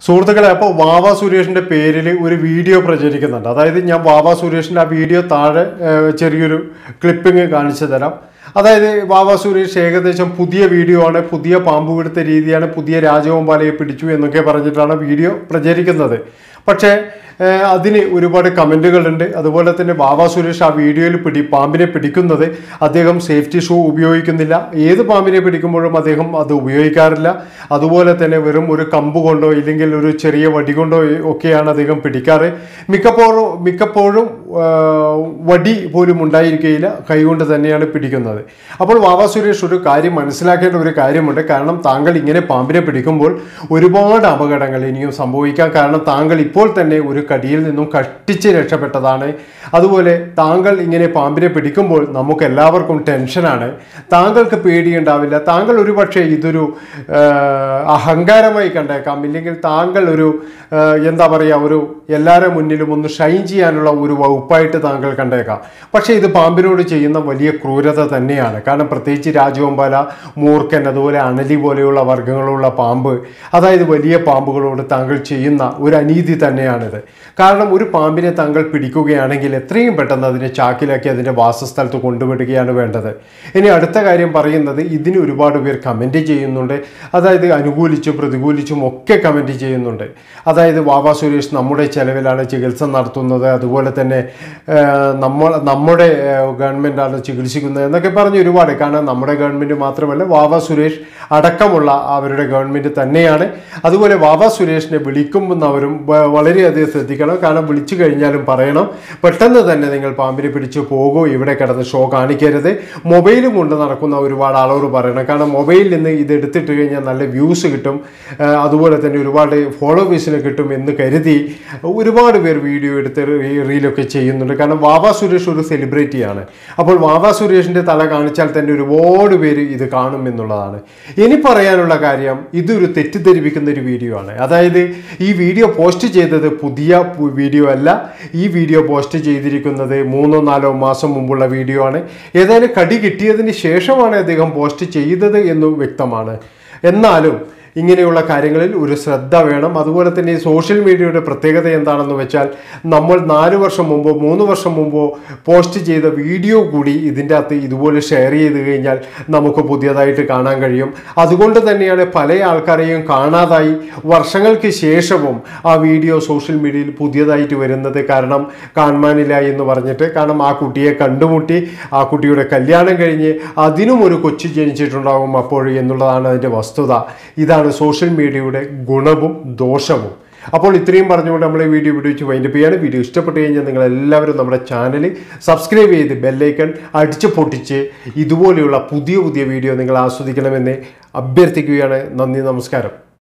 സുഹൃത്തുക്കളെ അപ്പോൾ വാവ സുരേഷിന്റെ പേരിൽ ഒരു വീഡിയോ പ്രചരിക്കുന്നുണ്ട് അതായത് ഞാൻ വാവ സുരേഷിന്റെ ആ വീഡിയോ താഴെ ഏഹ്, ചെറിയൊരു ക്ലിപ്പിംഗ് കാണിച്ചു തരാം അതായത് വാവ സുരേഷ് ഏകദേശം പുതിയ വീഡിയോ ആണ് പുതിയ പാമ്പ് പിടുത്ത രീതിയാണ് പുതിയ രാജഗോപാലയെ പിടിച്ചു എന്നൊക്കെ പറഞ്ഞിട്ടാണ് വീഡിയോ പ്രചരിക്കുന്നത് പക്ഷേ ഏഹ്, അതിന് ഒരുപാട് കമൻറ്റുകളുണ്ട് അതുപോലെ തന്നെ വാവ സുരേഷ് ആ വീഡിയോയിൽ പിടി പാമ്പിനെ പിടിക്കുന്നത് അദ്ദേഹം സേഫ്റ്റി ഷൂ ഉപയോഗിക്കുന്നില്ല ഏത് പാമ്പിനെ പിടിക്കുമ്പോഴും അദ്ദേഹം അത് ഉപയോഗിക്കാറില്ല അതുപോലെ തന്നെ വെറും ഒരു കമ്പ് കൊണ്ടോ ഇല്ലെങ്കിൽ ഒരു ചെറിയ വടി കൊണ്ടോ ഒക്കെയാണ് അദ്ദേഹം പിടിക്കാറ് മിക്കപ്പോഴും മിക്കപ്പോഴും ആ, വടി പോലും ഉണ്ടായിരിക്കുകയില്ല കൈകൊണ്ട് തന്നെയാണ് പിടിക്കുന്നത് അപ്പോൾ വാവ സുരേഷ് ഒരു കാര്യം മനസ്സിലാക്കേണ്ട ഒരു കാര്യമുണ്ട് കാരണം താങ്കൾ ഇങ്ങനെ പാമ്പിനെ പിടിക്കുമ്പോൾ ഒരുപാട് അപകടങ്ങൾ ഇനിയും സംഭവിക്കാം കാരണം താങ്കൾ ഇപ്പോൾ തന്നെ ഒരു കടിയിൽ നിന്നും കഷ്ടിച്ച് രക്ഷപ്പെട്ടതാണ് അതുപോലെ താങ്കൾ ഇങ്ങനെ പാമ്പിനെ പിടിക്കുമ്പോൾ നമുക്ക് എല്ലാവർക്കും ടെൻഷനാണ് താങ്കൾക്ക് പേടിയുണ്ടാവില്ല താങ്കൾ ഒരു പക്ഷേ ഇതൊരു ആ, അഹങ്കാരമായി കണ്ടേക്കാം ഇല്ലെങ്കിൽ താങ്കൾ ഒരു ആ, എന്താ പറയുക ഒരു എല്ലാവരുടെ മുന്നിലും ഒന്ന് ഷൈൻ ചെയ്യാനുള്ള ഒരു വകുപ്പായിട്ട് താങ്കൾ കണ്ടേക്കാം പക്ഷേ ഇത് പാമ്പിനോട് ചെയ്യുന്ന വലിയ ക്രൂരത തന്നെയാണ് കാരണം പ്രത്യേകിച്ച് രാജവമ്പാല മൂർഖൻ അതുപോലെ അണലി പോലെയുള്ള വർഗ്ഗങ്ങളുള്ള പാമ്പ് അതായത് വലിയ പാമ്പുകളോട് താങ്കൾ ചെയ്യുന്ന ഒരു അനീതി തന്നെയാണിത് കാരണം ഒരു പാമ്പിനെ താങ്കൾ പിടിക്കുകയാണെങ്കിൽ എത്രയും പെട്ടെന്ന് അതിനെ ചാക്കിലാക്കി അതിൻ്റെ വാസസ്ഥലത്ത് കൊണ്ടുവിടുകയാണ് വേണ്ടത് ഇനി അടുത്ത കാര്യം പറയുന്നത് ഇതിന് ഒരുപാട് പേർ കമൻറ്റ് ചെയ്യുന്നുണ്ട് അതായത് അനുകൂലിച്ചും പ്രതികൂലിച്ചും ഒക്കെ കമൻറ്റ് ചെയ്യുന്നുണ്ട് അതായത് വാവ സുരേഷ് നമ്മുടെ ചെലവിലാണ് ചികിത്സ നടത്തുന്നത് അതുപോലെ തന്നെ ആ, നമ്മൾ നമ്മുടെ ഗവൺമെൻറ്റാണ് ചികിത്സിക്കുന്നത് എന്നൊക്കെ പറഞ്ഞ് ഒരുപാട് കാരണം നമ്മുടെ ഗവൺമെൻറ് മാത്രമല്ല വാവ സുരേഷ് അടക്കമുള്ള അവരുടെ ഗവൺമെൻറ് തന്നെയാണ് അതുപോലെ വാവ സുരേഷിനെ വിളിക്കുമെന്നവരും വ- വളരെയധികം ശ്രദ്ധിക്കണം കാരണം വിളിച്ചു കഴിഞ്ഞാലും പറയണം പെട്ടെന്ന് തന്നെ നിങ്ങൾ പാമ്പിനെ പിടിച്ച് പോകൂ ഇവിടെ കിടന്ന് ഷോ കാണിക്കരുത് മൊബൈലും കൊണ്ട് നടക്കുന്ന ഒരുപാട് ആളോട് പറയണം കാരണം മൊബൈലിൽ നിന്ന് ഇത് എടുത്തിട്ട് കഴിഞ്ഞാൽ നല്ല വ്യൂസ് കിട്ടും ആ, അതുപോലെ തന്നെ ഒരുപാട് ഫോളോവേഴ്സിന് കിട്ടും എന്ന് കരുതി ഒരുപാട് പേർ വീഡിയോ എടുത്ത് റീ- റീലൊക്കെ ചെയ്യുന്നുണ്ട് കാരണം വാവ സുരേഷ് ഒരു സെലിബ്രിറ്റിയാണ് അപ്പോൾ വാവ സുരേഷിൻ്റെ തല കാണിച്ചാൽ തന്നെ ഒരുപാട് പേര് ഇത് കാണും എന്നുള്ളതാണ് ഇനി പറയാനുള്ള കാര്യം ഇതൊരു തെറ്റിദ്ധരിപ്പിക്കുന്ന ഒരു വീഡിയോ ആണ് അതായത് ഈ വീഡിയോ പോസ്റ്റ് ചെയ്തത് പുതിയ പു- വീഡിയോ അല്ല ഈ വീഡിയോ പോസ്റ്റ് ചെയ്തിരിക്കുന്നത് മൂന്നോ നാലോ മാസം മുമ്പുള്ള വീഡിയോ ആണ് ഏതായാലും കടി കിട്ടിയതിന് ശേഷമാണ് അദ്ദേഹം പോസ്റ്റ് ചെയ്തത് എന്ന് വ്യക്തമാണ് എന്നാലും ഇങ്ങനെയുള്ള കാര്യങ്ങളിൽ ഒരു ശ്രദ്ധ വേണം അതുപോലെ തന്നെ ഈ സോഷ്യൽ മീഡിയയുടെ പ്രത്യേകത എന്താണെന്ന് വെച്ചാൽ നമ്മൾ നാല് വർഷം മുമ്പോ മൂന്ന് വർഷം മുമ്പോ പോസ്റ്റ് ചെയ്ത വീഡിയോ കൂടി ഇതിൻ്റെ അകത്ത് ഇതുപോലെ ഷെയർ ചെയ്ത് കഴിഞ്ഞാൽ നമുക്ക് പുതിയതായിട്ട് കാണാൻ കഴിയും അതുകൊണ്ട് തന്നെയാണ് പല ആൾക്കാരെയും കാണാതായി വർഷങ്ങൾക്ക് ശേഷവും ആ വീഡിയോ സോഷ്യൽ മീഡിയയിൽ പുതിയതായിട്ട് വരുന്നത് കാരണം കാണാനില്ല എന്ന് പറഞ്ഞിട്ട് കാരണം ആ കുട്ടിയെ കണ്ടുമുട്ടി ആ കുട്ടിയുടെ കല്യാണം കഴിഞ്ഞ് അതിനും ഒരു കൊച്ചു ജനിച്ചിട്ടുണ്ടാകും അപ്പോൾ എന്നുള്ളതാണ് അതിൻ്റെ വസ്തുത ഇതാണ് സോഷ്യൽ മീഡിയയുടെ ഗുണവും ദോഷവും അപ്പോൾ ഇത്രയും പറഞ്ഞുകൊണ്ട് നമ്മൾ ഈ വീഡിയോ വീഡിയോ വെച്ച് വൈൻഡപ്പ് ചെയ്യാണ് വീഡിയോ ഇഷ്ടപ്പെട്ട് കഴിഞ്ഞാൽ നിങ്ങൾ എല്ലാവരും നമ്മുടെ ചാനൽ സബ്സ്ക്രൈബ് ചെയ്ത് ബെല്ലൈക്കൺ അടിച്ച് പൊട്ടിച്ച് ഇതുപോലെയുള്ള പുതിയ പുതിയ വീഡിയോ നിങ്ങൾ ആസ്വദിക്കണമെന്ന് അഭ്യർത്ഥിക്കുകയാണ് നന്ദി നമസ്കാരം